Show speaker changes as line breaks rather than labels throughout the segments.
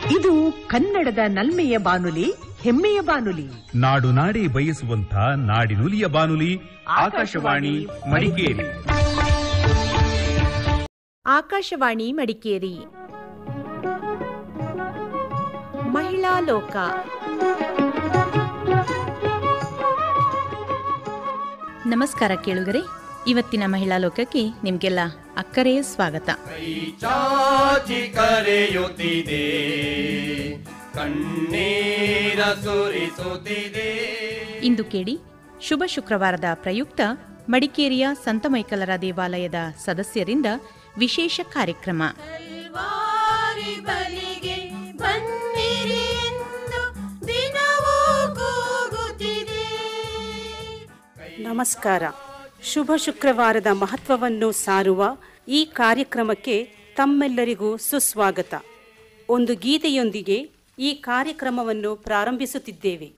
ಇದು ಕನ್ನಡದ ನಲ್ಮೆಯ ಬಾನುಲಿ ಹೆಮ್ಮೆಯ ಬಾನುಲಿ
ನಾಡು ನಾಡಿ ಬಯಸುವಂತ ನಾಡಿನುಲಿಯ ಬಾನುಲಿ ಆಕಾಶವಾಣಿ ಮಡಿಕೇರಿ
ಆಕಾಶವಾಣಿ ಮಡಿಕೇರಿ ಮಹಿಳಾ ಲೋಕ
ನಮಸ್ಕಾರ ಕೇಳುಗರೆ ಇವತ್ತಿನ ಮಹಿಳಾ ಲೋಕಕ್ಕೆ ನಿಮಗೆಲ್ಲ ಅಕ್ಕರೆಯ ಸ್ವಾಗತ
ಚಾಚಿ ಕರೆಯುತ್ತಿದೆ ಕಣ್ಣೀರ ಸುರಿಸುತ್ತಿದೆ
ಇಂದು ಕೇಳಿ ಶುಭ ಶುಕ್ರವಾರದ ಪ್ರಯುಕ್ತ ಮಡಿಕೇರಿಯ ಸಂತ ಮೈಕಲರ ದೇವಾಲಯದ ಸದಸ್ಯರಿಂದ ವಿಶೇಷ ಕಾರ್ಯಕ್ರಮ
ಕಲ್ವಾರಿ ಬಲಿಗೆ ಬನ್ನಿರಿ ಎಂದು ದಿನವೂ ಕೂಗುತ್ತಿದೆ
ನಮಸ್ಕಾರ ಶುಭ ಶುಕ್ರವಾರದ ಮಹತ್ವವನ್ನು ಸಾರುವ ಈ ಕಾರ್ಯಕ್ರಮಕ್ಕೆ ತಮ್ಮೆಲ್ಲರಿಗೂ ಸುಸ್ವಾಗತ ಒಂದು ಗೀತೆಯೊಂದಿಗೆ ಈ ಕಾರ್ಯಕ್ರಮವನ್ನು ಪ್ರಾರಂಭಿಸುತ್ತಿದ್ದೇವೆ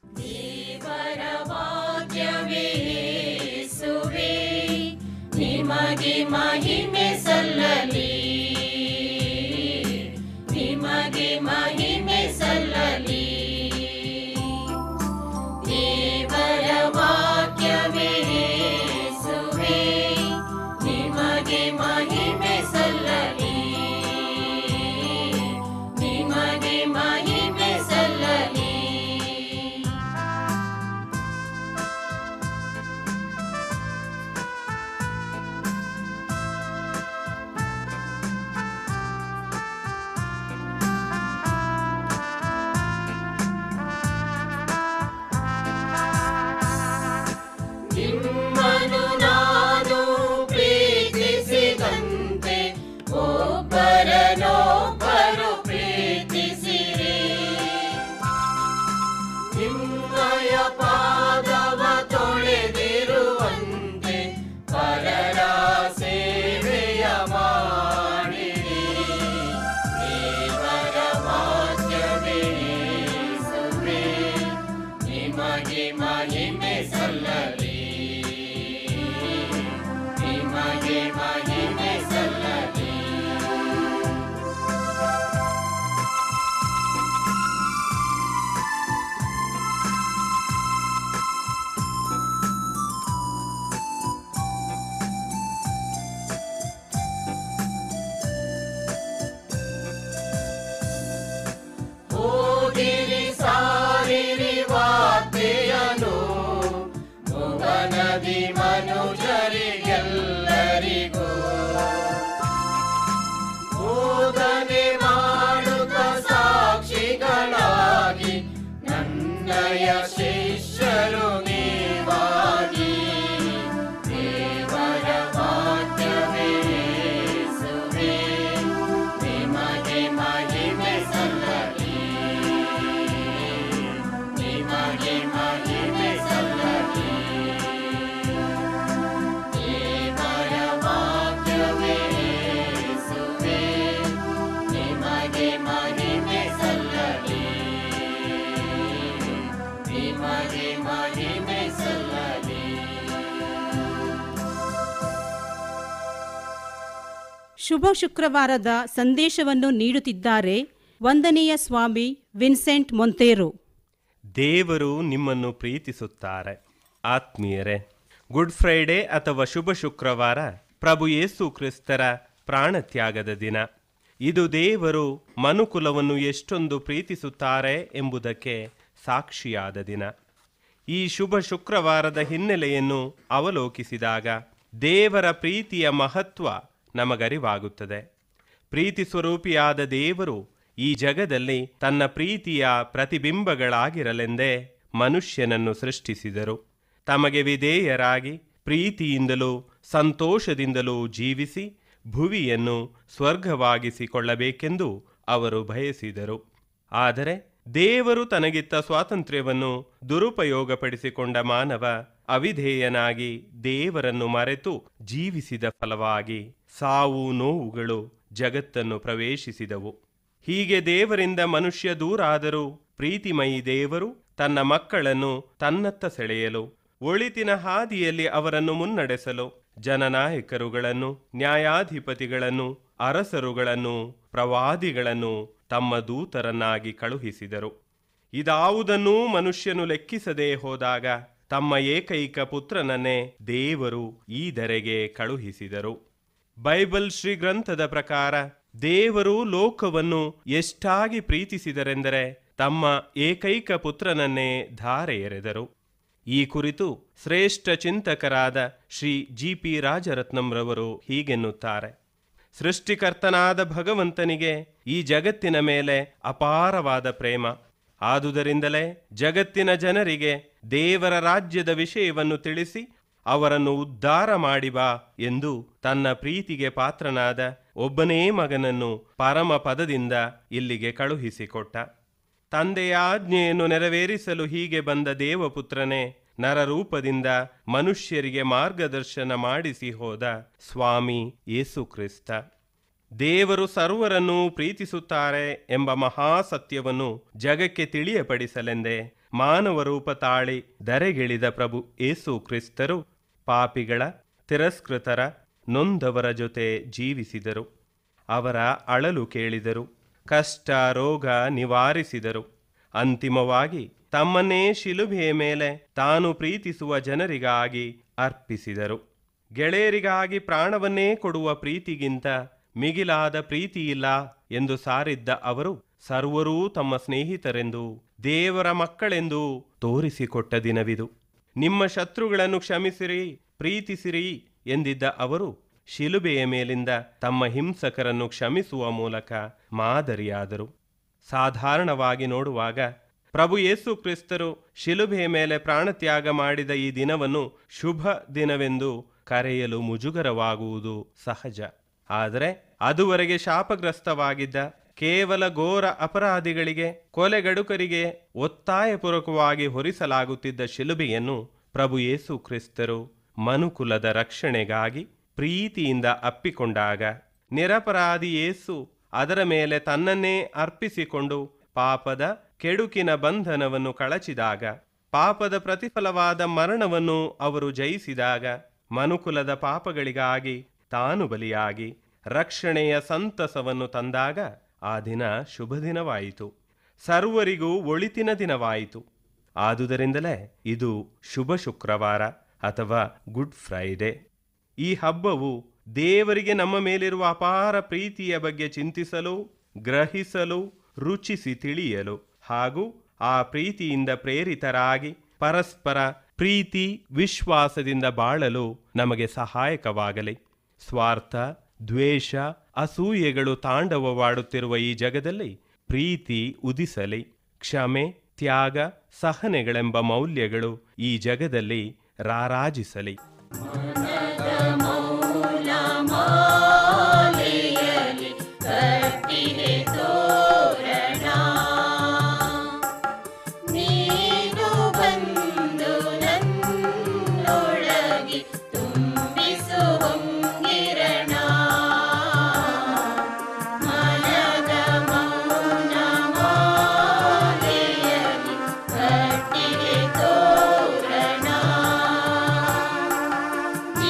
ನಿಮಗೆ ಮಹಿಮೆ ಸಲ್ಲಲಿ ನಿಮಗೆ ಮಹಿಮೆ ಸಲ್ಲಲಿ ದೇವರ ವಾಕ್ಯವೇ ಯೇಸುವೇ ನಿಮಗೆ ಮಹಿಮೆ ಸಲ್ಲಲಿ ನಿಮಗೆ ಮಹಿಮೆ ಸಲ್ಲಲಿ ನಿಮ್ಮನು ನಾನು ಪ್ರೀತಿಸಿದಂತೆ ಒಬ್ಬರನೊಬ್ಬರು ಪ್ರೀತಿಸಿರಿ ನಿಮ್ಮಯ ಪಾದವ ತೊಳೆದಿರುವಂತೆ ಪರರ ಸೇವೆಯ ಮಾಡಿರಿ ದೇವರ ವಾಕ್ಯವೇ ಯೇಸುವೇ ನಿಮಗೆ ಮಹಿಮೆ ಸಲ್ಲಲಿ ನಿಮಗೆ ಮಹಿಮೆ ಸಲ್ಲಲಿ ಹೋಗಿರಿ ಸಾರಿರಿ ವಾರ್ತೆಯನು ಭುವನದಿ ಮನುಜರಿಗೆಲ್ಲರಿಗೂ ಬೋಧನೆ ಮಾಡುತ್ತ ಸಾಕ್ಷಿಗಳಾಗಿ ನನ್ನಯ ಶಿಷ್ಯರು ನೀವಾಗಿ ದೇವರ ವಾಕ್ಯವೇ ಯೇಸುವೇ ನಿಮಗೆ ಮಹಿಮೆ ಸಲ್ಲಲಿ ನಿಮಗೆ ಮಹಿಮೆ ಸಲ್ಲಲಿ ದೇವರ ವಾಕ್ಯವೇ ಯೇಸುವೇ ನಿಮಗೆ ಮಹಿಮೆ ಸಲ್ಲಲಿ ನಿಮಗೆ ಮಹಿಮೆ ಸಲ್ಲಲಿ
ಶುಭ ಶುಕ್ರವಾರದ ಸಂದೇಶವನ್ನು ನೀಡುತ್ತಿದ್ದಾರೆ ವಂದನೆಯ ಸ್ವಾಮಿ ವಿನ್ಸೆಂಟ್ ಮೊಂತೇರು
ದೇವರು ನಿಮ್ಮನ್ನು ಪ್ರೀತಿಸುತ್ತಾರೆ ಆತ್ಮೀಯರೇ ಗುಡ್ ಫ್ರೈಡೆ ಅಥವಾ ಶುಭ ಶುಕ್ರವಾರ ಪ್ರಭು ಯೇಸು ಕ್ರಿಸ್ತರ ಪ್ರಾಣತ್ಯಾಗದ ದಿನ ಇದು ದೇವರು ಮನುಕುಲವನ್ನು ಎಷ್ಟೊಂದು ಪ್ರೀತಿಸುತ್ತಾರೆ ಎಂಬುದಕ್ಕೆ ಸಾಕ್ಷಿಯಾದ ದಿನ ಈ ಶುಭ ಶುಕ್ರವಾರದ ಹಿನ್ನೆಲೆಯನ್ನು ಅವಲೋಕಿಸಿದಾಗ ದೇವರ ಪ್ರೀತಿಯ ಮಹತ್ವ ನಮಗರಿವಾಗುತ್ತದೆ ಪ್ರೀತಿ ಸ್ವರೂಪಿಯಾದ ದೇವರು ಈ ಜಗದಲ್ಲಿ ತನ್ನ ಪ್ರೀತಿಯ ಪ್ರತಿಬಿಂಬಗಳಾಗಿರಲೆಂದೇ ಮನುಷ್ಯನನ್ನು ಸೃಷ್ಟಿಸಿದರು ತಮಗೆ ವಿಧೇಯರಾಗಿ ಪ್ರೀತಿಯಿಂದಲೂ ಸಂತೋಷದಿಂದಲೂ ಜೀವಿಸಿ ಭುವಿಯನ್ನು ಸ್ವರ್ಗವಾಗಿಸಿಕೊಳ್ಳಬೇಕೆಂದು ಅವರು ಬಯಸಿದರು ಆದರೆ ದೇವರು ತನಗಿತ್ತ ಸ್ವಾತಂತ್ರ್ಯವನ್ನು ದುರುಪಯೋಗಪಡಿಸಿಕೊಂಡ ಮಾನವ ಅವಿಧೇಯನಾಗಿ ದೇವರನ್ನು ಮರೆತು ಜೀವಿಸಿದ ಫಲವಾಗಿ ಸಾವು ನೋವುಗಳು ಜಗತ್ತನ್ನು ಪ್ರವೇಶಿಸಿದವು ಹೀಗೆ ದೇವರಿಂದ ಮನುಷ್ಯ ದೂರಾದರೂ ಪ್ರೀತಿಮಯಿ ದೇವರು ತನ್ನ ಮಕ್ಕಳನ್ನು ತನ್ನತ್ತ ಸೆಳೆಯಲು ಒಳಿತಿನ ಹಾದಿಯಲ್ಲಿ ಅವರನ್ನು ಮುನ್ನಡೆಸಲು ಜನನಾಯಕರುಗಳನ್ನು ನ್ಯಾಯಾಧಿಪತಿಗಳನ್ನು ಅರಸರುಗಳನ್ನು ಪ್ರವಾದಿಗಳನ್ನು ತಮ್ಮ ದೂತರನ್ನಾಗಿ ಕಳುಹಿಸಿದರು ಇದಾವುದನ್ನೂ ಮನುಷ್ಯನು ಲೆಕ್ಕಿಸದೆ ಹೋದಾಗ ತಮ್ಮ ಏಕೈಕ ಪುತ್ರನನ್ನೇ ದೇವರು ಈ ಧರೆಗೆ ಕಳುಹಿಸಿದರು ಬೈಬಲ್ ಶ್ರೀ ಗ್ರಂಥದ ಪ್ರಕಾರ ದೇವರು ಲೋಕವನ್ನು ಎಷ್ಟಾಗಿ ಪ್ರೀತಿಸಿದರೆಂದರೆ ತಮ್ಮ ಏಕೈಕ ಪುತ್ರನನ್ನೇ ಧಾರೆ ಎರೆದರು ಈ ಕುರಿತು ಶ್ರೇಷ್ಠ ಚಿಂತಕರಾದ ಶ್ರೀ ಜಿ ಪಿ ರಾಜರತ್ನಂರವರು ಹೀಗೆನ್ನುತ್ತಾರೆ ಸೃಷ್ಟಿಕರ್ತನಾದ ಭಗವಂತನಿಗೆ ಈ ಜಗತ್ತಿನ ಮೇಲೆ ಅಪಾರವಾದ ಪ್ರೇಮ ಆದುದರಿಂದಲೇ ಜಗತ್ತಿನ ಜನರಿಗೆ ದೇವರ ರಾಜ್ಯದ ವಿಷಯವನ್ನು ತಿಳಿಸಿ ಅವರನ್ನು ಉದ್ಧಾರ ಮಾಡಿ ಬಾ ಎಂದು ತನ್ನ ಪ್ರೀತಿಗೆ ಪಾತ್ರನಾದ ಒಬ್ಬನೇ ಮಗನನ್ನು ಪರಮ ಪದದಿಂದ ಇಲ್ಲಿಗೆ ಕಳುಹಿಸಿಕೊಟ್ಟ ತಂದೆಯ ಆಜ್ಞೆಯನ್ನು ನೆರವೇರಿಸಲು ಹೀಗೆ ಬಂದ ದೇವಪುತ್ರನೇ ನರರೂಪದಿಂದ ಮನುಷ್ಯರಿಗೆ ಮಾರ್ಗದರ್ಶನ ಮಾಡಿಸಿ ಹೋದ ಸ್ವಾಮಿ ಯೇಸು ಕ್ರಿಸ್ತ ದೇವರು ಸರ್ವರನ್ನೂ ಪ್ರೀತಿಸುತ್ತಾರೆ ಎಂಬ ಮಹಾಸತ್ಯವನ್ನು ಜಗಕ್ಕೆ ತಿಳಿಯಪಡಿಸಲೆಂದೇ ಮಾನವ ರೂಪ ತಾಳಿ ದರೆಗಿಳಿದ ಪ್ರಭು ಏಸು ಕ್ರಿಸ್ತರು ಪಾಪಿಗಳ ತಿರಸ್ಕೃತರ ನೊಂದವರ ಜೊತೆ ಜೀವಿಸಿದರು ಅವರ ಅಳಲು ಕೇಳಿದರು ಕಷ್ಟ ರೋಗ ನಿವಾರಿಸಿದರು ಅಂತಿಮವಾಗಿ ತಮ್ಮನ್ನೇ ಶಿಲುಬೆಯ ಮೇಲೆ ತಾನು ಪ್ರೀತಿಸುವ ಜನರಿಗಾಗಿ ಅರ್ಪಿಸಿದರು ಗೆಳೆಯರಿಗಾಗಿ ಪ್ರಾಣವನ್ನೇ ಕೊಡುವ ಪ್ರೀತಿಗಿಂತ ಮಿಗಿಲಾದ ಪ್ರೀತಿಯಿಲ್ಲ ಎಂದು ಸಾರಿದ್ದ ಅವರು ಸರ್ವರೂ ತಮ್ಮ ಸ್ನೇಹಿತರೆಂದು ದೇವರ ಮಕ್ಕಳೆಂದು ತೋರಿಸಿಕೊಟ್ಟ ದಿನವಿದು ನಿಮ್ಮ ಶತ್ರುಗಳನ್ನು ಕ್ಷಮಿಸಿರಿ ಪ್ರೀತಿಸಿರಿ ಎಂದಿದ್ದ ಅವರು ಶಿಲುಬೆಯ ಮೇಲಿಂದ ತಮ್ಮ ಹಿಂಸಕರನ್ನು ಕ್ಷಮಿಸುವ ಮೂಲಕ ಮಾದರಿಯಾದರು ಸಾಧಾರಣವಾಗಿ ನೋಡುವಾಗ ಪ್ರಭು ಯೇಸು ಕ್ರಿಸ್ತರು ಶಿಲುಬೆಯ ಮೇಲೆ ಪ್ರಾಣತ್ಯಾಗ ಮಾಡಿದ ಈ ದಿನವನ್ನು ಶುಭ ದಿನವೆಂದು ಕರೆಯಲು ಮುಜುಗರವಾಗುವುದು ಸಹಜ ಆದರೆ ಅದುವರೆಗೆ ಶಾಪಗ್ರಸ್ತವಾಗಿದ್ದ ಕೇವಲ ಘೋರ ಅಪರಾಧಿಗಳಿಗೆ ಕೊಲೆಗಡುಕರಿಗೆ ಒತ್ತಾಯಪೂರ್ವಕವಾಗಿ ಹೊರಿಸಲಾಗುತ್ತಿದ್ದ ಶಿಲುಬೆಯನ್ನು ಪ್ರಭು ಯೇಸು ಕ್ರಿಸ್ತರು ಮನುಕುಲದ ರಕ್ಷಣೆಗಾಗಿ ಪ್ರೀತಿಯಿಂದ ಅಪ್ಪಿಕೊಂಡಾಗ ನಿರಪರಾಧಿ ಯೇಸು ಅದರ ಮೇಲೆ ತನ್ನನ್ನೇ ಅರ್ಪಿಸಿಕೊಂಡು ಪಾಪದ ಕೆಡುಕಿನ ಬಂಧನವನ್ನು ಕಳಚಿದಾಗ ಪಾಪದ ಪ್ರತಿಫಲವಾದ ಮರಣವನ್ನು ಅವರು ಜಯಿಸಿದಾಗ ಮನುಕುಲದ ಪಾಪಗಳಿಗಾಗಿ ತಾನು ಬಲಿಯಾಗಿ ರಕ್ಷಣೆಯ ಸಂತಸವನ್ನು ತಂದಾಗ ಆ ದಿನ ಶುಭ ದಿನವಾಯಿತು ಸರ್ವರಿಗೂ ಒಳಿತಿನ ದಿನವಾಯಿತು ಆದುದರಿಂದಲೇ ಇದು ಶುಭ ಶುಕ್ರವಾರ ಅಥವಾ ಗುಡ್ ಫ್ರೈಡೆ ಈ ಹಬ್ಬವು ದೇವರಿಗೆ ನಮ್ಮ ಮೇಲಿರುವ ಅಪಾರ ಪ್ರೀತಿಯ ಬಗ್ಗೆ ಚಿಂತಿಸಲು ಗ್ರಹಿಸಲು ರುಚಿಸಿ ತಿಳಿಯಲು ಹಾಗೂ ಆ ಪ್ರೀತಿಯಿಂದ ಪ್ರೇರಿತರಾಗಿ ಪರಸ್ಪರ ಪ್ರೀತಿ ವಿಶ್ವಾಸದಿಂದ ಬಾಳಲು ನಮಗೆ ಸಹಾಯಕವಾಗಲಿ ಸ್ವಾರ್ಥ ದ್ವೇಷ ಅಸೂಯೆಗಳು ತಾಂಡವವಾಡುತ್ತಿರುವ ಈ ಜಗದಲ್ಲಿ ಪ್ರೀತಿ ಉದಿಸಲಿ ಕ್ಷಮೆ ತ್ಯಾಗ ಸಹನೆಗಳೆಂಬ ಮೌಲ್ಯಗಳು ಈ ಜಗದಲ್ಲಿ ರಾರಾಜಿಸಲಿ
ಕಟ್ಟಿದೆ ತೋರಣ ನೀನು ಬಂದು ನನ್ನೊಳಗೆ ತುಂಬಿಸು ಹೊಂಗಿರಣ ಮನದ ಮೌನ ಮಾಲೆಯಲ್ಲಿ ಕಟ್ಟಿದೆ ತೋರಣ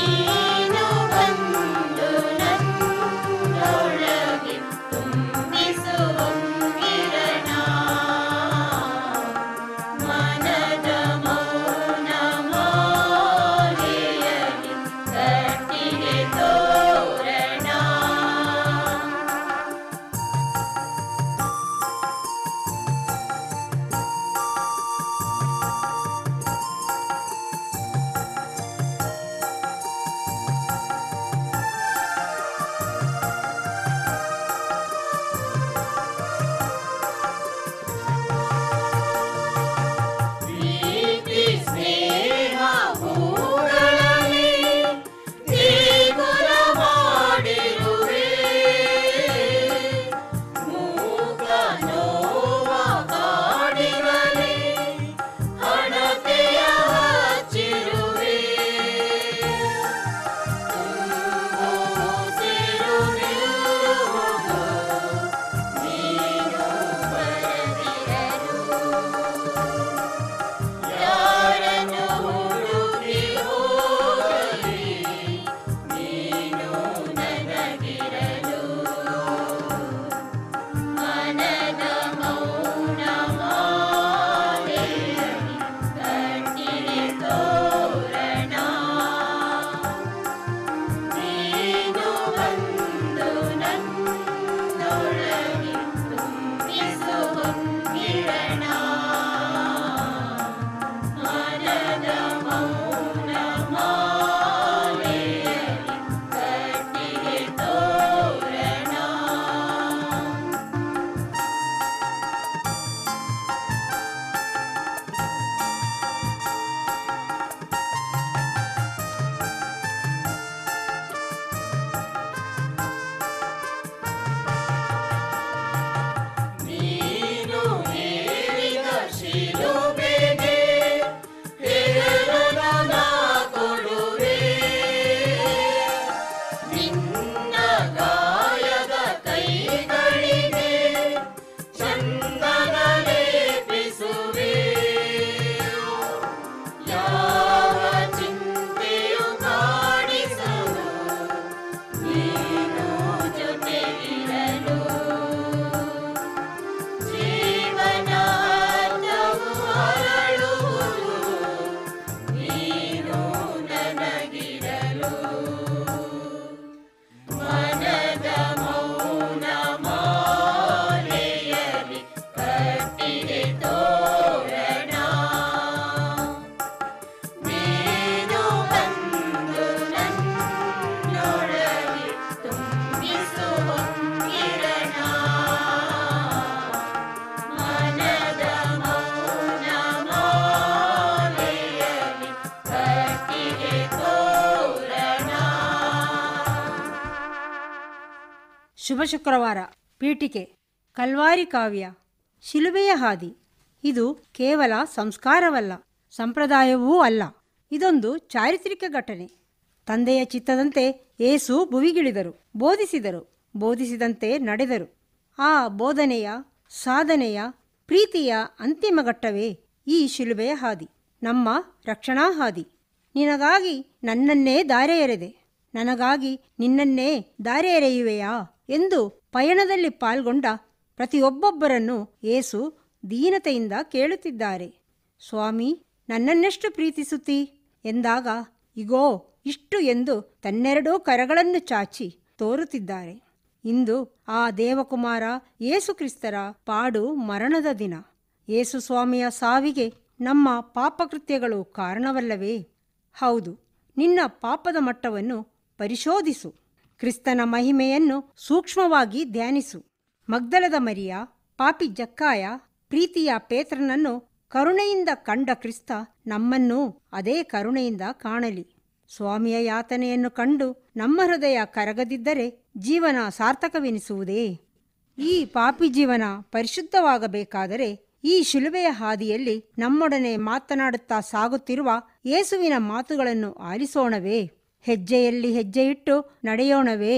ಶುಭ ಶುಕ್ರವಾರ ಪೀಠಿಕೆ ಕಲ್ವಾರಿ ಕಾವ್ಯ ಶಿಲುಬೆಯ ಹಾದಿ ಇದು ಕೇವಲ ಸಂಸ್ಕಾರವಲ್ಲ ಸಂಪ್ರದಾಯವೂ ಅಲ್ಲ ಇದೊಂದು ಚಾರಿತ್ರಿಕ ಘಟನೆ ತಂದೆಯ ಚಿತ್ತದಂತೆ ಏಸು ಭುವಿಗಿಳಿದರು ಬೋಧಿಸಿದರು ಬೋಧಿಸಿದಂತೆ ನಡೆದರು ಆ ಬೋಧನೆಯ ಸಾಧನೆಯ ಪ್ರೀತಿಯ ಅಂತಿಮ ಘಟ್ಟವೇ ಈ ಶಿಲುಬೆಯ ಹಾದಿ ನಮ್ಮ ರಕ್ಷಣಾ ಹಾದಿ ನಿನಗಾಗಿ ನನ್ನನ್ನೇ ದಾರೆ ಎರೆದೆ ನನಗಾಗಿ ನಿನ್ನನ್ನೇ ದಾರೆ ಎರೆಯುವೆಯಾ ಎಂದು ಪಯಣದಲ್ಲಿ ಪಾಲ್ಗೊಂಡ ಪ್ರತಿಯೊಬ್ಬೊಬ್ಬರನ್ನು ಏಸು ದೀನತೆಯಿಂದ ಕೇಳುತ್ತಿದ್ದಾರೆ ಸ್ವಾಮಿ ನನ್ನನ್ನೆಷ್ಟು ಪ್ರೀತಿಸುತ್ತೀ ಎಂದಾಗ ಇಗೋ ಇಷ್ಟು ಎಂದು ತನ್ನೆರಡೂ ಕರಗಳನ್ನು ಚಾಚಿ ತೋರುತ್ತಿದ್ದಾರೆ ಇಂದು ಆ ದೇವಕುಮಾರ ಯೇಸುಕ್ರಿಸ್ತರ ಪಾಡು ಮರಣದ ದಿನ ಯೇಸು ಸ್ವಾಮಿಯ ಸಾವಿಗೆ ನಮ್ಮ ಪಾಪಕೃತ್ಯಗಳು ಕಾರಣವಲ್ಲವೇ ಹೌದು ನಿನ್ನ ಪಾಪದ ಮಟ್ಟವನ್ನು ಪರಿಶೋಧಿಸು ಕ್ರಿಸ್ತನ ಮಹಿಮೆಯನ್ನು ಸೂಕ್ಷ್ಮವಾಗಿ ಧ್ಯಾನಿಸು ಮಗ್ದಲದ ಮರಿಯ ಪಾಪಿ ಜಕ್ಕಾಯ ಪ್ರೀತಿಯ ಪೇತ್ರನನ್ನು ಕರುಣೆಯಿಂದ ಕಂಡ ಕ್ರಿಸ್ತ ನಮ್ಮನ್ನೂ ಅದೇ ಕರುಣೆಯಿಂದ ಕಾಣಲಿ ಸ್ವಾಮಿಯ ಯಾತನೆಯನ್ನು ಕಂಡು ನಮ್ಮ ಹೃದಯ ಕರಗದಿದ್ದರೆ ಜೀವನ ಸಾರ್ಥಕವೆನಿಸುವುದೇ ಈ ಪಾಪಿ ಜೀವನ ಪರಿಶುದ್ಧವಾಗಬೇಕಾದರೆ ಈ ಶಿಲುಬೆಯ ಹಾದಿಯಲ್ಲಿ ನಮ್ಮೊಡನೆ ಮಾತನಾಡುತ್ತಾ ಸಾಗುತ್ತಿರುವ ಯೇಸುವಿನ ಮಾತುಗಳನ್ನು ಆಲಿಸೋಣವೇ ಹೆಜ್ಜೆಯಲ್ಲಿ ಹೆಜ್ಜೆಯಿಟ್ಟು ನಡೆಯೋಣವೇ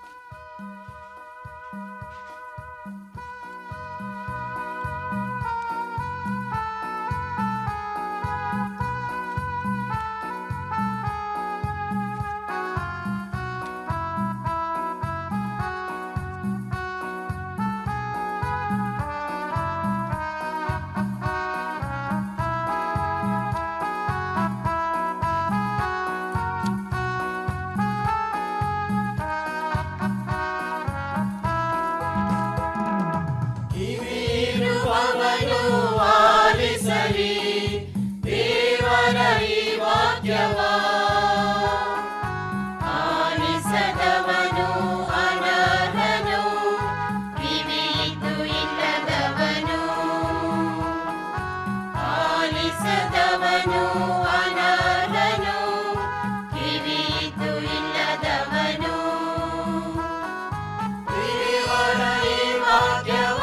ಕಿವಿರುವವನು ಆಲಿಸಲಿ ದೇವರ ಈ ವಾಕ್ಯವ ಆಲಿಸದವನು ಅನರ್ಹನು ಕಿವಿಯಿದ್ದು ಇಲ್ಲದವನು ಆಲಿಸದವನು ಅನರ್ಹನು ಕಿವಿಯಿದ್ದು ಇಲ್ಲದವನು ದೇವರ ಈ ವಾಕ್ಯವ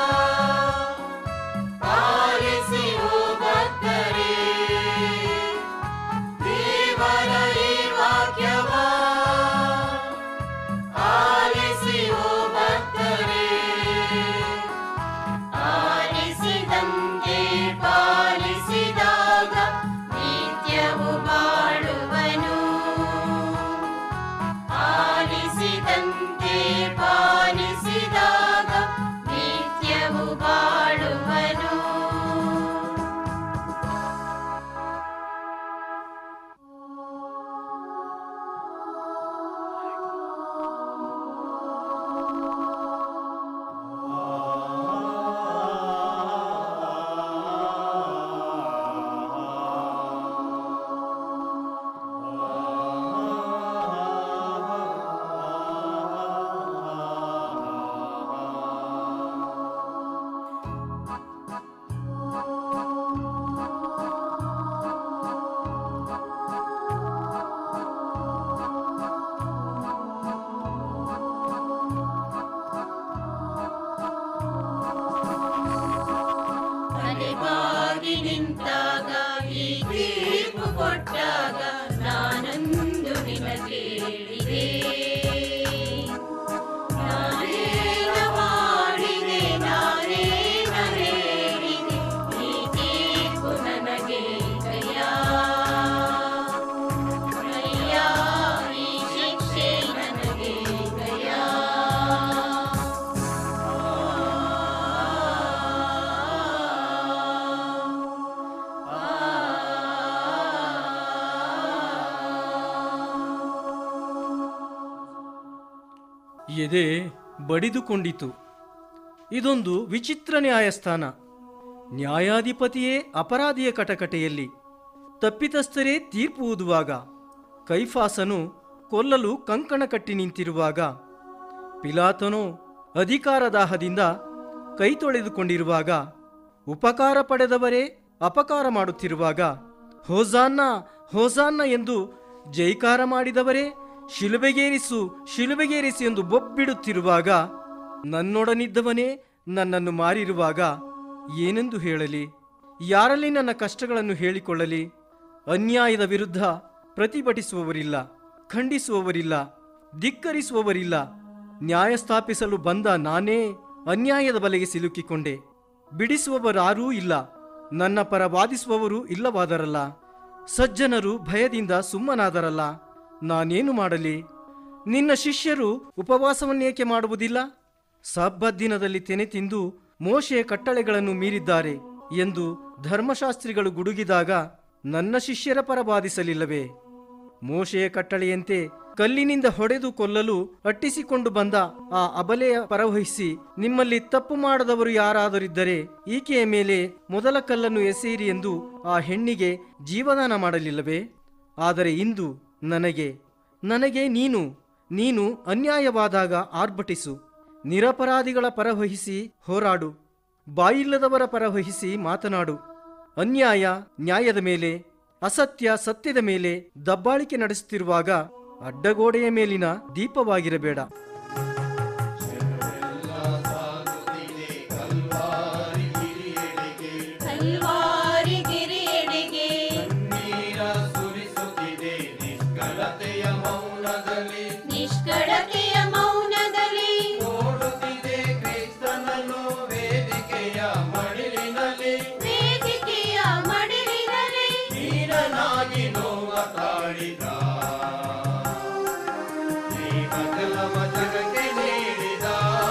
ಆಲಿಸಿ ಓ ಭಕ್ತರೇ ದೇವರ ಈ ವಾಕ್ಯವ ಆಲಿಸಿ ಓ ಭಕ್ತರೇ ಆಲಿಸಿದಂತೆ ಪಾಲಿಸಿದಾಗ ನಿತ್ಯವು ಬಾಳುವನು ಆಲಿಸಿದಂತೆ ಪಾಲಿಸಿದಾಗ ನಿತ್ಯವು ಬಾಳುವನು ತಲೆಬಾಗಿ ನಿಂತಾಗ ಈ ತೀರ್ಪು ಕೊಟ್ಟಾಗ ನಾನೊಂದು ನಿನ ಕೇಳಿದೆ ನಾನೇನ ಮಾಡಿದೆ ನಾನೇನ ಹೇಳಿದೆ ಈ ತೀರ್ಪು ನನಗೆ ಕಯ್ಯ ಕಯ್ಯ ಈ ಶಿಕ್ಷೆ ನನಗೆ ಕಯ್ಯ
ಎದೆ ಬಡಿದುಕೊಂಡಿತು ಇದೊಂದು ವಿಚಿತ್ರ ನ್ಯಾಯಸ್ಥಾನ ನ್ಯಾಯಾಧಿಪತಿಯೇ ಅಪರಾಧಿಯ ಕಟಕಟೆಯಲ್ಲಿ ತಪ್ಪಿತಸ್ಥರೇ ತೀರ್ಪು ಊದುವಾಗ ಕೈಫಾಸನು ಕೊಲ್ಲಲು ಕಂಕಣ ಕಟ್ಟಿ ನಿಂತಿರುವಾಗ ಪಿಲಾತನು ಅಧಿಕಾರದಾಹದಿಂದ ಕೈ ತೊಳೆದುಕೊಂಡಿರುವಾಗ ಉಪಕಾರ ಪಡೆದವರೇ ಅಪಕಾರ ಮಾಡುತ್ತಿರುವಾಗ ಹೋಜಾನ್ನ ಹೋಜಾನ್ನ ಎಂದು ಜೈಕಾರ ಮಾಡಿದವರೇ ಶಿಲುಬೆಗೇರಿಸು ಶಿಲುಬೆಗೇರಿಸು ಎಂದು ಬೊಬ್ಬಿಡುತ್ತಿರುವಾಗ ನನ್ನೊಡನಿದ್ದವನೇ ನನ್ನನ್ನು ಮಾರಿರುವಾಗ ಏನೆಂದು ಹೇಳಲಿ ಯಾರಲ್ಲಿ ನನ್ನ ಕಷ್ಟಗಳನ್ನು ಹೇಳಿಕೊಳ್ಳಲಿ ಅನ್ಯಾಯದ ವಿರುದ್ಧ ಪ್ರತಿಭಟಿಸುವವರಿಲ್ಲ ಖಂಡಿಸುವವರಿಲ್ಲ ಧಿಕ್ಕರಿಸುವವರಿಲ್ಲ ನ್ಯಾಯ ಸ್ಥಾಪಿಸಲು ಬಂದ ನಾನೇ ಅನ್ಯಾಯದ ಬಲೆಗೆ ಸಿಲುಕಿಕೊಂಡೆ ಬಿಡಿಸುವವರಾರೂ ಇಲ್ಲ ನನ್ನ ಪರ ವಾದಿಸುವವರು ಇಲ್ಲವಾದರಲ್ಲ ಸಜ್ಜನರು ಭಯದಿಂದ ಸುಮ್ಮನಾದರಲ್ಲ ನಾನೇನು ಮಾಡಲಿ ನಿನ್ನ ಶಿಷ್ಯರು ಉಪವಾಸವನ್ನೇಕೆ ಮಾಡುವುದಿಲ್ಲ ಸಬ್ಬದ್ದಿನದಲ್ಲಿ ತೆನೆ ತಿಂದು ಮೋಶೆಯ ಕಟ್ಟಳೆಗಳನ್ನು ಮೀರಿದ್ದಾರೆ ಎಂದು ಧರ್ಮಶಾಸ್ತ್ರಿಗಳು ಗುಡುಗಿದಾಗ ನನ್ನ ಶಿಷ್ಯರ ಪರ ವಾದಿಸಲಿಲ್ಲವೇ ಮೋಶೆಯ ಕಟ್ಟಳೆಯಂತೆ ಕಲ್ಲಿನಿಂದ ಹೊಡೆದು ಕೊಲ್ಲಲು ಅಟ್ಟಿಸಿಕೊಂಡು ಬಂದ ಆ ಅಬಲೆಯ ಪರವಹಿಸಿ ನಿಮ್ಮಲ್ಲಿ ತಪ್ಪು ಮಾಡದವರು ಯಾರಾದರಿದ್ದರೆ ಈಕೆಯ ಮೇಲೆ ಮೊದಲ ಕಲ್ಲನ್ನು ಎಸೆಯಿರಿ ಎಂದು ಆ ಹೆಣ್ಣಿಗೆ ಜೀವದಾನ ಮಾಡಲಿಲ್ಲವೇ ಆದರೆ ಇಂದು ನನಗೆ ನನಗೆ ನೀನು ನೀನು ಅನ್ಯಾಯವಾದಾಗ ಆರ್ಭಟಿಸು ನಿರಪರಾಧಿಗಳ ಪರವಹಿಸಿ ಹೋರಾಡು ಬಾಯಿಲ್ಲದವರ ಪರವಹಿಸಿ ಮಾತನಾಡು ಅನ್ಯಾಯ ನ್ಯಾಯದ ಮೇಲೆ ಅಸತ್ಯ ಸತ್ಯದ ಮೇಲೆ ದಬ್ಬಾಳಿಕೆ ನಡೆಸುತ್ತಿರುವಾಗ ಅಡ್ಡಗೋಡೆಯ ಮೇಲಿನ ದೀಪವಾಗಿರಬೇಡ
ಕಲ್ವಾರಿ ಗಿರಿಯೆಡೆಗೆ
ಸುರಿಸುತ್ತಿದೆ ನಿಷ್ಕಳತೆಯ ಮೌನದಲ್ಲಿ
ನಿಷ್ಕಳತೆಯ ಮೌನದಲ್ಲಿ
ನೋಡುತ್ತಿದೆ ಕ್ರಿಸ್ತನನ್ನು ವೇದಿಕೆಯ ಮಡಿಲಿನಲ್ಲಿ
ವೇದಿಕೆಯ ಮಡಿಲಿನಲ್ಲಿ
ಹೀನನಾಗಿ ನೋವ ತಾಳಿದ ಜೀವಜಲವ ಜಗಕ್ಕೆ ನೀಡಿದ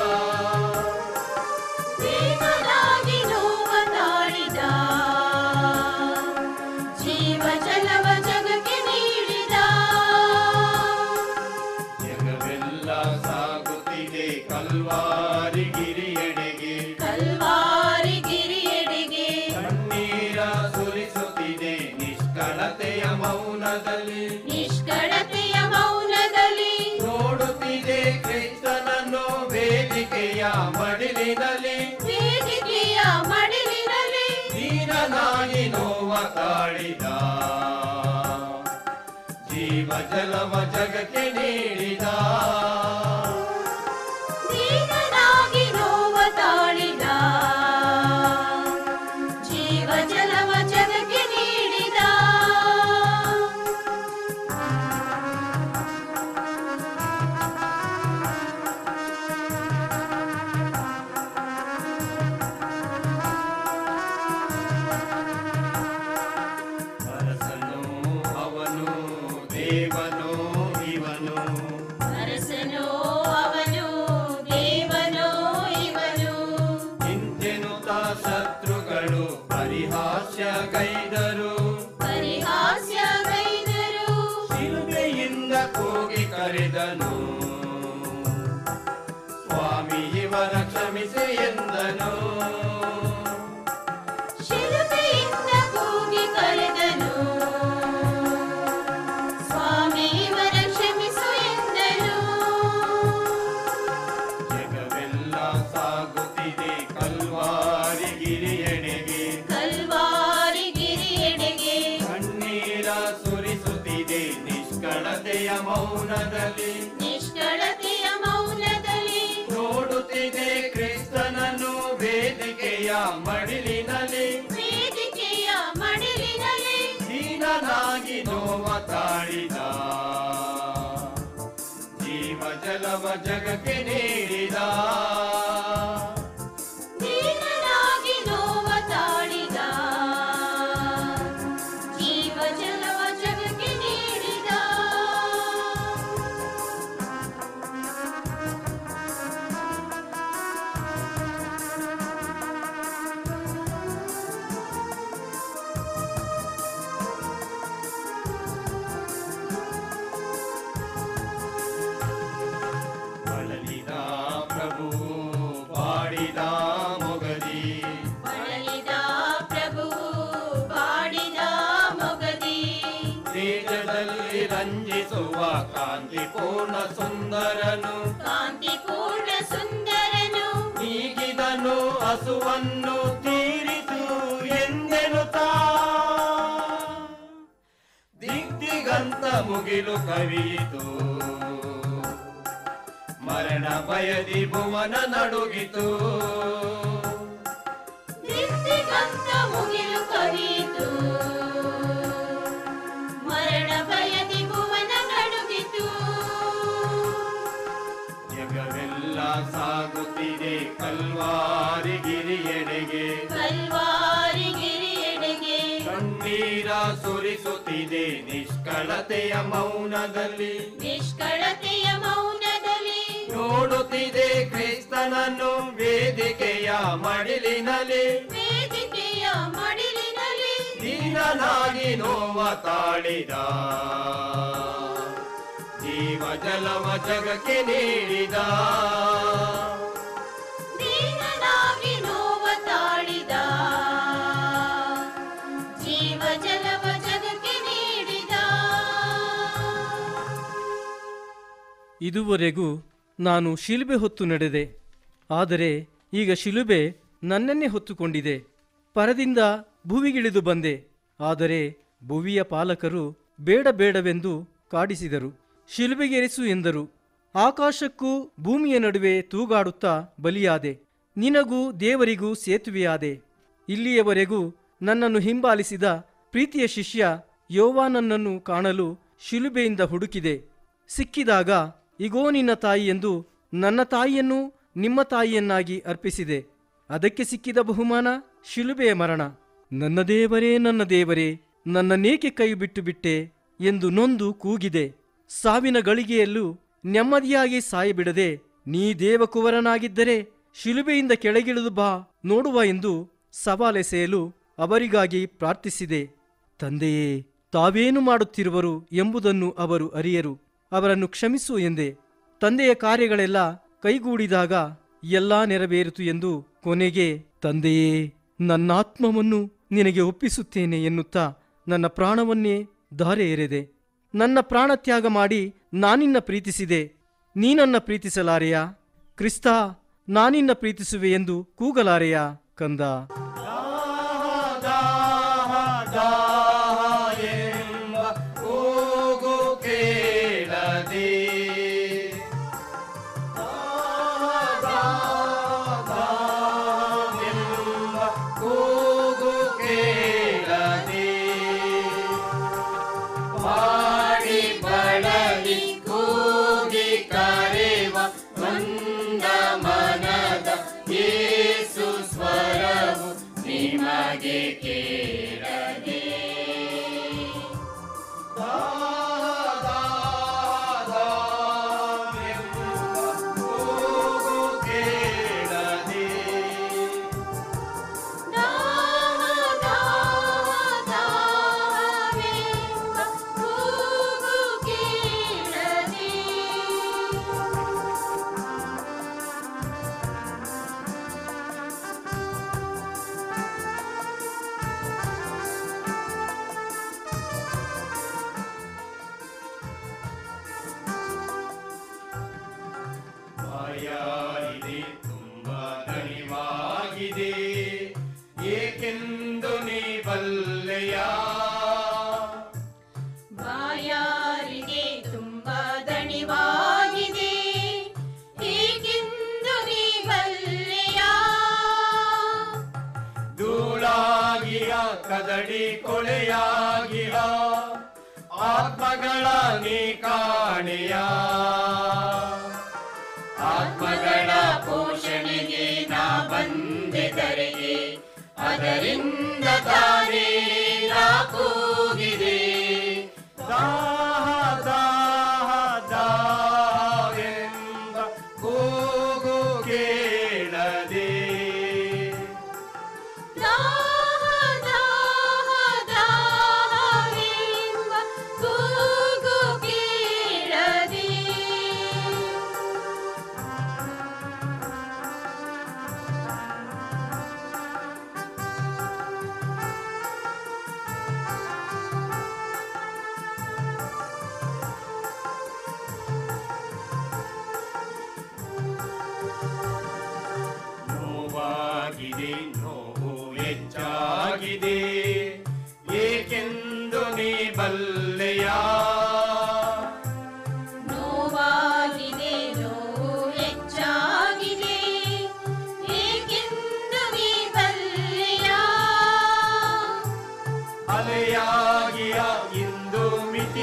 ದೇವನಾಗಿ ನೋವ ತಾಳಿದ ಜೀವ ಜಲವ ಜಗಕ್ಕೆ ನೀಡಿದ
ಜಗವೆಲ್ಲ ಸಾಗುತ್ತಿದೆ ಕಲ್ವಾರಿ ಗಿರಿಯೆಡೆಗೆ
ಕಲ್ವಾರಿ ಗಿರಿಯೆಡೆಗೆ
ಕಣ್ಣೀರ ಸುರಿಸುತ್ತಿದೆ ನಿಷ್ಕಳತೆಯ ಮೌನದಲ್ಲಿ
ನಿಷ್ಕಳತೆಯ ಮೌನದಲ್ಲಿ
ನೋಡುತ್ತಿದೆ ಕ್ರಿಸ್ತನನ್ನು ವೇದಿಕೆಯ ಮಡಿಲಿನಲ್ಲಿ
ವೇದಿಕೆಯ ಮಡಿಲಿನಲ್ಲಿ
ಹೀನನಾಗಿ ನೋವ ತಾಳಿದ ಜೀವ ಜಲವ ಜಗಕ್ಕೆ ನೀಡಿದ
ದೀನನಾಗಿ ನೋವ ತಾಳಿದ ಜೀವ ಜಲವ ಜಗಕ್ಕೆ ನೀಡಿದ
ಅರಸನು ಅವನು ದೇವನು ಇವನು
ಅರಸನೋ ಅವನು ದೇವನೋ ಇವನು
ಇಂತೆನುತ ಶತ್ರುಗಳು ಪರಿಹಾಸ್ಯ ಗೈದರು
ಪರಿಹಾಸ್ಯ ಗೈದರು
ಶಿಲುಬೆಯಿಂದ ಕೂಗಿ ಕರೆದನು ಸ್ವಾಮಿ ಇವರ ಕ್ಷಮಿಸಿ ಎಂದನು
ಶಿಲುಬೆಯಿಂದ ಕೂಗಿ ಕರೆದನು ಸ್ವಾಮಿ ಇವರ ಕ್ಷಮಿಸು ಎಂದನು
ಜಗವೆಲ್ಲ ಸಾಗುತ್ತಿದೆ ಕಲ್ವಾರಿ ಗಿರಿಯೆಡೆಗೆ
ಕಲ್ವಾರಿ ಗಿರಿಯೆಡೆಗೆ
ಕಣ್ಣೀರ ಸುರಿಸುತ್ತಿದೆ ನಿಷ್ಕಳತೆಯ ಮೌನದಲ್ಲಿ
ನಿಷ್ಕಳತೆಯ ಮೌನದಲ್ಲಿ
ನೋಡುತ್ತಿದೆ ಕ್ರಿಸ್ತನನ್ನು ವೇದಿಕೆಯ ಮಡಿಲಿನಲ್ಲಿ
ವೇದಿಕೆಯ ಮಡಿಲಿನಲ್ಲಿ
ದೀನನಾಗಿ ನೋವ ತಾಳಿದ ಜೀವ ಜಲವ ಜಗಕ್ಕೆ ನೀಡಿದ
ದೀನನಾಗಿ ನೋವ ತಾಳಿದ ಜೀವ ಜಲವ ಜಗಕ್ಕೆ ನೀಡಿದ
ಬಳಲಿದ ಪ್ರಭು ಪಾಡಿದ ಮೊಗದಿ
ಬಳಲಿದ ಪ್ರಭು ಬಾಡಿದ ಮೊಗದಿ
ತೇಜದಲ್ಲಿ ರಂಜಿಸುವ ಕಾಂತಿಪೂರ್ಣ ಸುಂದರನು
ಕಾಂತಿಪೂರ್ಣ ಸುಂದರನು
ನೀಗಿದನು ಹಸುವನ್ನು ತೀರಿತು ಎಂದೆನುತ್ತಾ ದಿಗ್ದಿಗಂತ ಮುಗಿಲು ಕವಿಯಿತು ಮರಣ ಭಯದಿ ಭುವನ ನಡುಗಿತು
ದಿಗ್ದಿಗಂತ ಮುಗಿಲು ಕವಿಯಿತು ಮರಣ ಭಯದಿ ಭುವನ ನಡುಗಿತು
ಜಗವೆಲ್ಲ ಸಾಗುತ್ತಿದೆ ಕಲ್ವಾರಿ ಗಿರಿಯೆಡೆಗೆ
ಕಲ್ವಾರಿ ಗಿರಿಯೆಡೆಗೆ
ಕಣ್ಣೀರ ಸುರಿಸುತ್ತಿದೆ ನಿಷ್ಕಳತೆಯ ಮೌನದಲ್ಲಿ
ನಿಷ್ಕಳತೆಯ ಮೌನದಲ್ಲಿ
ನೋಡುತ್ತಿದೆ ಕ್ರಿಸ್ತನನ್ನು ವೇದಿಕೆಯ ಮಡಿಲಿನಲ್ಲಿ
ವೇದಿಕೆಯ ಮಡಿಲಿನಲ್ಲಿ
ದೀನನಾಗಿ ನೋವ ತಾಳಿದ ಜೀವ ಜಲವ ಜಗಕ್ಕೆ ನೀಡಿದ
ದೀನನಾಗಿ ನೋವ ತಾಳಿದ ಜೀವ ಜಲವ ಜಗಕ್ಕೆ ನೀಡಿದ
ಇದುವರೆಗೂ ನಾನು ಶಿಲುಬೆ ಹೊತ್ತು ನಡೆದೆ ಆದರೆ ಈಗ ಶಿಲುಬೆ ನನ್ನನ್ನೇ ಹೊತ್ತುಕೊಂಡಿದೆ ಪರದಿಂದ ಭುವಿಗಿಳಿದು ಬಂದೆ ಆದರೆ ಭುವಿಯ ಪಾಲಕರು ಬೇಡ ಬೇಡವೆಂದು ಕಾಡಿಸಿದರು ಶಿಲುಬೆಗೇರಿಸು ಎಂದರು ಆಕಾಶಕ್ಕೂ ಭೂಮಿಯ ನಡುವೆ ತೂಗಾಡುತ್ತಾ ಬಲಿಯಾದೆ ನಿನಗೂ ದೇವರಿಗೂ ಸೇತುವೆಯಾದೆ ಇಲ್ಲಿಯವರೆಗೂ ನನ್ನನ್ನು ಹಿಂಬಾಲಿಸಿದ ಪ್ರೀತಿಯ ಶಿಷ್ಯ ಯೋವಾನನ್ನನ್ನು ಕಾಣಲು ಶಿಲುಬೆಯಿಂದ ಹುಡುಕಿದೆ ಸಿಕ್ಕಿದಾಗ ಇಗೋ ನಿನ್ನ ತಾಯಿ ಎಂದು ನನ್ನ ತಾಯಿಯನ್ನು ನಿಮ್ಮ ತಾಯಿಯನ್ನಾಗಿ ಅರ್ಪಿಸಿದೆ ಅದಕ್ಕೆ ಸಿಕ್ಕಿದ ಬಹುಮಾನ ಶಿಲುಬೆಯ ಮರಣ ನನ್ನ ದೇವರೇ ನನ್ನ ದೇವರೇ ನನ್ನನ್ನೇಕೆ ಕೈ ಬಿಟ್ಟು ಬಿಟ್ಟೆ ಎಂದು ನೊಂದು ಕೂಗಿದೆ ಸಾವಿನ ಗಳಿಗೆಯಲ್ಲೂ ನೆಮ್ಮದಿಯಾಗಿ ಸಾಯಬಿಡದೆ ನೀ ದೇವಕುವರನಾಗಿದ್ದರೆ ಶಿಲುಬೆಯಿಂದ ಕೆಳಗಿಳಿದು ಬಾ ನೋಡುವ ಎಂದು ಸವಾಲೆಸೆಯಲು ಅವರಿಗಾಗಿ ಪ್ರಾರ್ಥಿಸಿದೆ ತಂದೆಯೇ ತಾವೇನು ಮಾಡುತ್ತಿರುವರು ಎಂಬುದನ್ನು ಅವರು ಅರಿಯರು ಅವರನ್ನು ಕ್ಷಮಿಸು ಎಂದೆ ತಂದೆಯ ಕಾರ್ಯಗಳೆಲ್ಲ ಕೈಗೂಡಿದಾಗ ಎಲ್ಲಾ ನೆರವೇರಿತು ಎಂದು ಕೊನೆಗೆ ತಂದೆಯೇ ನನ್ನಾತ್ಮವನ್ನು ನಿನಗೆ ಒಪ್ಪಿಸುತ್ತೇನೆ ಎನ್ನುತ್ತಾ ನನ್ನ ಪ್ರಾಣವನ್ನೇ ಧಾರೆ ಎರೆದೆ ನನ್ನ ಪ್ರಾಣ ತ್ಯಾಗ ಮಾಡಿ ನಾನಿನ್ನ ಪ್ರೀತಿಸಿದೆ ನೀನನ್ನ ಪ್ರೀತಿಸಲಾರೆಯಾ ಕ್ರಿಸ್ತ ನಾನಿನ್ನ ಪ್ರೀತಿಸುವೆ ಎಂದು ಕೂಗಲಾರೆಯಾ ಕಂದ
ಎಂಬ ಕೂಗು ಕೇಳದೆ ಎಂಬ ಕೂಗು ಕೇಳದೆ ಮಾಡಿ ಬಳಲಿ ಕೂಗಿ ಕರೆವ ಮಂದ ಮನದ ಯೇಸು ಸ್ವರವು ನಿಮಗೆ ಕೇಳದೆ ಕೇಳದೆ
ದಾಹ ದಾಹ ದಾಹವೆಂಬ ಕೂಗು ಕೇಳದೆ
ಮಾಯಾಗಿದೆ ತುಂಬ ದಣಿವಾಗಿದೆ ಏಕೆಂದು ನೀ ಬಲ್ಲೆಯ
ಬಾಯಾರಿಗೆ ತುಂಬ ದಣಿವಾಗಿದೆ ಏಕೆಂದು ನೀ ಬಲ್ಲೆಯ
ಧೂಳಾಗಿಯ ಕದಡಿ ಕೊಳೆಯಾಗಿಯ ಆತ್ಮಗಳ ನೀ ಕಾಣೆಯ ಆತ್ಮಗಳ ಪೋಷಣೆಗೆ ನಾ ಬಂದೆ ಧರೆಗೆ ಅದರಿಂದ ತಾನೇ ನಾ ಕೂಗಿದೆ ದಾಹ ದಾಹ ದಾಹವೆಂಬ ಕೂಗು ಕೇಳದೆ
ದಾಹ ದಾಹ ದಾಹವೆಂಬ ಕೂಗು ಕೇಳದೆ
ನೋವಾಗಿದೆ ನೋವು ಹೆಚ್ಚಾಗಿದೆ ಏಕೆಂದು ನೀ ಬಲ್ಲೆಯ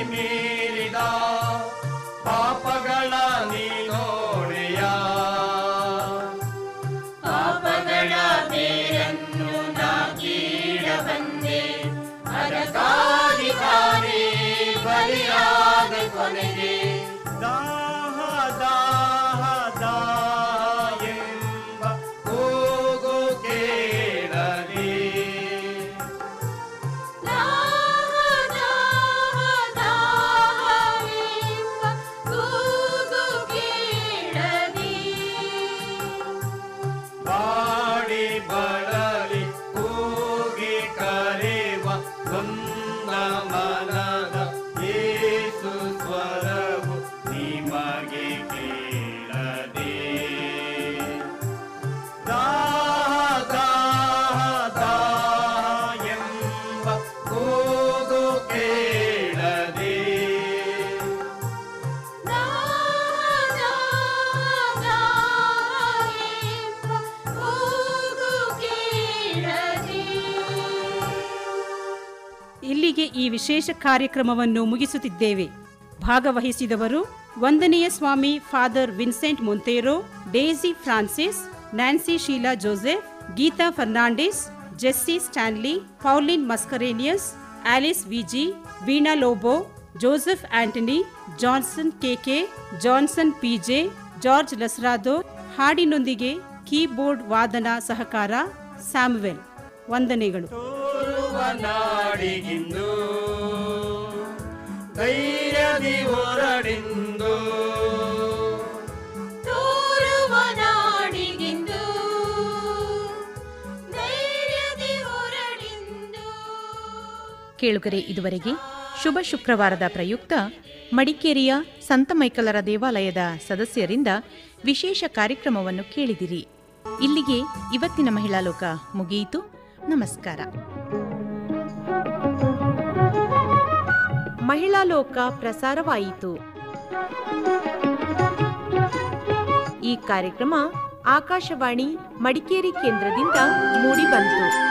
ಮೀರಿದ ಪಾಪಗಳ ನೀನೋಡೆಯ
ಪಾಪಗಳ ಬೇರನ್ನು ನಾ ಕೀಳ ಬಂದೆ ಅದಕ್ಕಾಗಿ ತಾನೇ ಬಲಿಯಾದ ಕೊನೆಗೆ
ದಾಹ ದಾಹ ದಾಹ ಎಂಬ ಕೂಗು ಕೇಳಲಿ
ದಾಹ ದಾಹ ದಾಹವೆಂಬ ಕೂಗು ಕೇಳದಿ
ಬಾಡಿ ಬಳಲಿ ಕೂಗಿ ಕರೆವ ನೊಂದ ಮನದ ಏಸು ಸ್ವರವು ನಿಮಗೆ ಕೇಳದೆ ದಾಹ ದಾಹ ದಾಹ ಎಂಬ ಕೂಗು ಕೇಳದೆ
ದಾಹ ದಾಹ ದಾಹವೆಂಬ ಕೂಗು ಕೇಳದಿ
ಇಲ್ಲಿಗೆ ಈ ವಿಶೇಷ ಕಾರ್ಯಕ್ರಮವನ್ನು ಮುಗಿಸುತ್ತಿದ್ದೇವೆ ಭಾಗವಹಿಸಿದವರು ವಂದನೆಯ ಸ್ವಾಮಿ father Vincent Monteiro Daisy Francis Nancy Sheela Joseph Geeta Fernandes Jessie Stanley Pauline Mascarenhas Alice Viji Veena Lobo Joseph Antony Johnson KK Johnson PJ George Lasrado ಹಾಡಿನೊಂದಿಗೆ ಕೀಬೋರ್ಡ್ ವಾದನ ಸಹಕಾರ ಸ್ಯಾಮ್ವೆಲ್ ವಂದನೆಗಳು
ತೋರುವ ನಾಡಿಗಿಂದು ಧೈರ್ಯದಿ ಹೊರಡಿಂದು
ತೋರುವ ನಾಡಿಗಿಂದು ಧೈರ್ಯದಿ ಹೊರಡಿಂದು
ಕೇಳುಗರೆ ಇದುವರೆಗೆ ಶುಭ ಶುಕ್ರವಾರದ ಪ್ರಯುಕ್ತ ಮಡಿಕೇರಿಯ ಸಂತ ಮೈಕಲರ ದೇವಾಲಯದ ಸದಸ್ಯರಿಂದ ವಿಶೇಷ ಕಾರ್ಯಕ್ರಮವನ್ನು ಕೇಳಿದಿರಿ ಇಲ್ಲಿಗೆ ಇವತ್ತಿನ ಮಹಿಳಾ ಲೋಕ ಮುಗಿಯಿತು ನಮಸ್ಕಾರ ಮಹಿಳಾ ಲೋಕ ಪ್ರಸಾರವಾಯಿತು ಈ ಕಾರ್ಯಕ್ರಮ ಆಕಾಶವಾಣಿ ಮಡಿಕೇರಿ ಕೇಂದ್ರದಿಂದ ಮೂಡಿಬಂತು